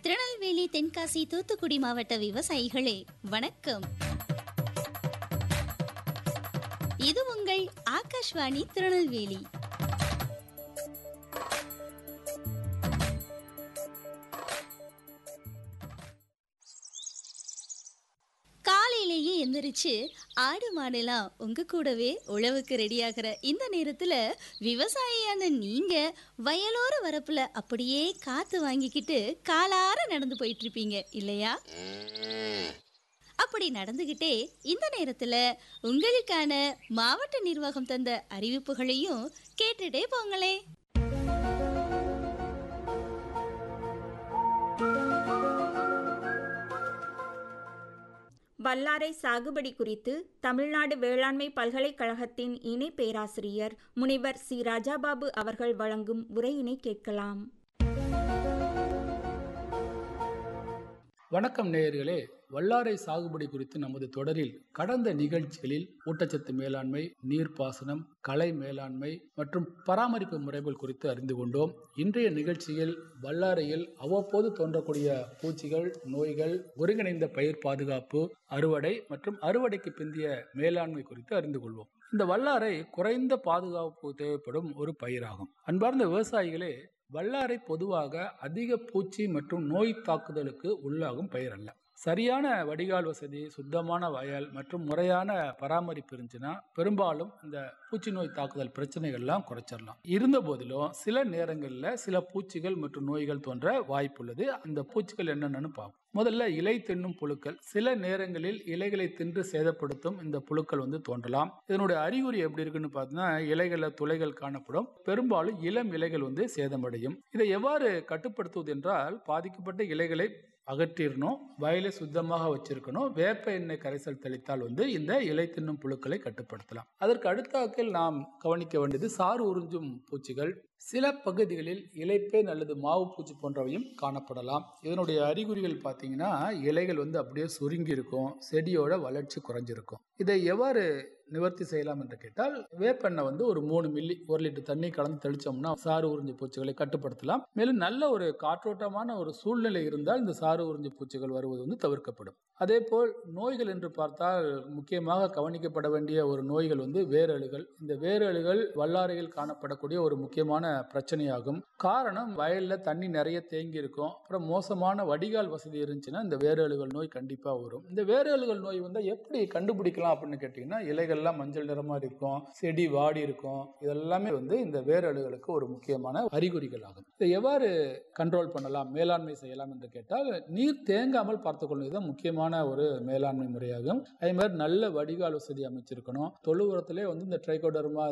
திருநெல்வேலி தென்காசி தூத்துக்குடி மாவட்ட விவசாயிகளே வணக்கம் இது உங்கள் ஆகாஷ்வாணி திருநெல்வேலி காலையிலேயே எந்திரிச்சு ஆடு மாடெல்லாம் உங்க கூடவே உழவுக்கு ரெடியாகிற இந்த நேரத்துல விவசாயியான நீங்க வயலோர வரப்புல அப்படியே காத்து வாங்கிக்கிட்டு காலார நடந்து போயிட்டு இருப்பீங்க இல்லையா அப்படி நடந்துகிட்டே இந்த நேரத்துல உங்களுக்கான மாவட்ட நிர்வாகம் தந்த அறிவிப்புகளையும் கேட்டுட்டே போங்களே வல்லாரை சாகுபடி குறித்து தமிழ்நாடு வேளாண்மை பல்கலைக்கழகத்தின் இணை பேராசிரியர் முனைவர் சி ராஜாபாபு அவர்கள் வழங்கும் உரையினை கேட்கலாம் வணக்கம் நேயர்களே வல்லாரை சாகுபடி குறித்து நமது தொடரில் கடந்த நிகழ்ச்சிகளில் ஊட்டச்சத்து மேலாண்மை நீர்ப்பாசனம் களை மேலாண்மை மற்றும் பராமரிப்பு முறைகள் குறித்து அறிந்து கொண்டோம் இன்றைய நிகழ்ச்சியில் வல்லாரையில் அவ்வப்போது தோன்றக்கூடிய பூச்சிகள் நோய்கள் ஒருங்கிணைந்த பயிர் பாதுகாப்பு அறுவடை மற்றும் அறுவடைக்கு பிந்திய மேலாண்மை குறித்து அறிந்து கொள்வோம் இந்த வல்லாரை குறைந்த பாதுகாப்பு தேவைப்படும் ஒரு பயிராகும் அன்பார்ந்த விவசாயிகளே வல்லாரை பொதுவாக அதிக பூச்சி மற்றும் நோய் தாக்குதலுக்கு உள்ளாகும் பயிர் அல்ல சரியான வடிகால் வசதி சுத்தமான வயல் மற்றும் முறையான பராமரிப்பு இருந்துச்சுன்னா பெரும்பாலும் இந்த பூச்சி நோய் தாக்குதல் பிரச்சனைகள்லாம் குறைச்சிடலாம் இருந்த போதிலும் சில நேரங்களில் சில பூச்சிகள் மற்றும் நோய்கள் தோன்ற வாய்ப்புள்ளது அந்த பூச்சிகள் என்னென்னு பார்ப்போம் முதல்ல இலை தின்னும் புழுக்கள் சில நேரங்களில் இலைகளை தின்று சேதப்படுத்தும் இந்த புழுக்கள் வந்து தோன்றலாம் இதனுடைய அறிகுறி எப்படி இருக்குன்னு பார்த்தீங்கன்னா இலைகளில் துளைகள் காணப்படும் பெரும்பாலும் இளம் இலைகள் வந்து சேதமடையும் இதை எவ்வாறு கட்டுப்படுத்துவது என்றால் பாதிக்கப்பட்ட இலைகளை அகற்றிடணும் வயலை சுத்தமாக வச்சிருக்கணும் வேப்ப எண்ணெய் கரைசல் தெளித்தால் வந்து இந்த இலை தின்னும் புழுக்களை கட்டுப்படுத்தலாம் அதற்கு அடுத்தாக்கில் நாம் கவனிக்க வேண்டியது சாறு உறிஞ்சும் பூச்சிகள் சில பகுதிகளில் இலைப்பேன் அல்லது மாவு பூச்சி போன்றவையும் காணப்படலாம் இதனுடைய அறிகுறிகள் பார்த்தீங்கன்னா இலைகள் வந்து அப்படியே சுருங்கி இருக்கும் செடியோட வளர்ச்சி குறைஞ்சிருக்கும் இதை எவ்வாறு நிவர்த்தி செய்யலாம் என்று கேட்டால் வேப்பெண்ணெய் வந்து ஒரு மூணு மில்லி ஒரு லிட்டர் தண்ணி கலந்து தெளிச்சோம்னா சாறு உறிஞ்சி பூச்சிகளை கட்டுப்படுத்தலாம் மேலும் நல்ல ஒரு காற்றோட்டமான ஒரு சூழ்நிலை இருந்தால் இந்த சாறு உறிஞ்சி பூச்சிகள் வருவது வந்து தவிர்க்கப்படும் அதே போல் நோய்கள் என்று பார்த்தால் முக்கியமாக கவனிக்கப்பட வேண்டிய ஒரு நோய்கள் வந்து வேரழுகள் இந்த வேரழுகள் வல்லாரையில் காணப்படக்கூடிய ஒரு முக்கியமான பிரச்சனையாகும் காரணம் வயல்ல தண்ணி நிறைய தேங்கி இருக்கும் அப்புறம் மோசமான வடிகால் வசதி இருந்துச்சுன்னா இந்த வேரழுகள் நோய் கண்டிப்பா வரும் இந்த வேரழுகள் நோய் வந்து எப்படி கண்டுபிடிக்கலாம் அப்படின்னு கேட்டீங்கன்னா இலைகள்லாம் மஞ்சள் நிறமா இருக்கும் செடி வாடி இருக்கும் இதெல்லாமே வந்து இந்த வேரழுகளுக்கு ஒரு முக்கியமான அறிகுறிகள் ஆகும் இதை எவ்வாறு கண்ட்ரோல் பண்ணலாம் மேலாண்மை செய்யலாம் என்று கேட்டால் நீர் தேங்காமல் பார்த்துக்கொள்வது தான் முக்கியமான ஒரு மேலாண்மை முறையாகும் அதே மாதிரி நல்ல வடிகால் வசதி அமைச்சிருக்கணும் தொழு உரத்திலே வந்து இந்த ட்ரைகோடர்மா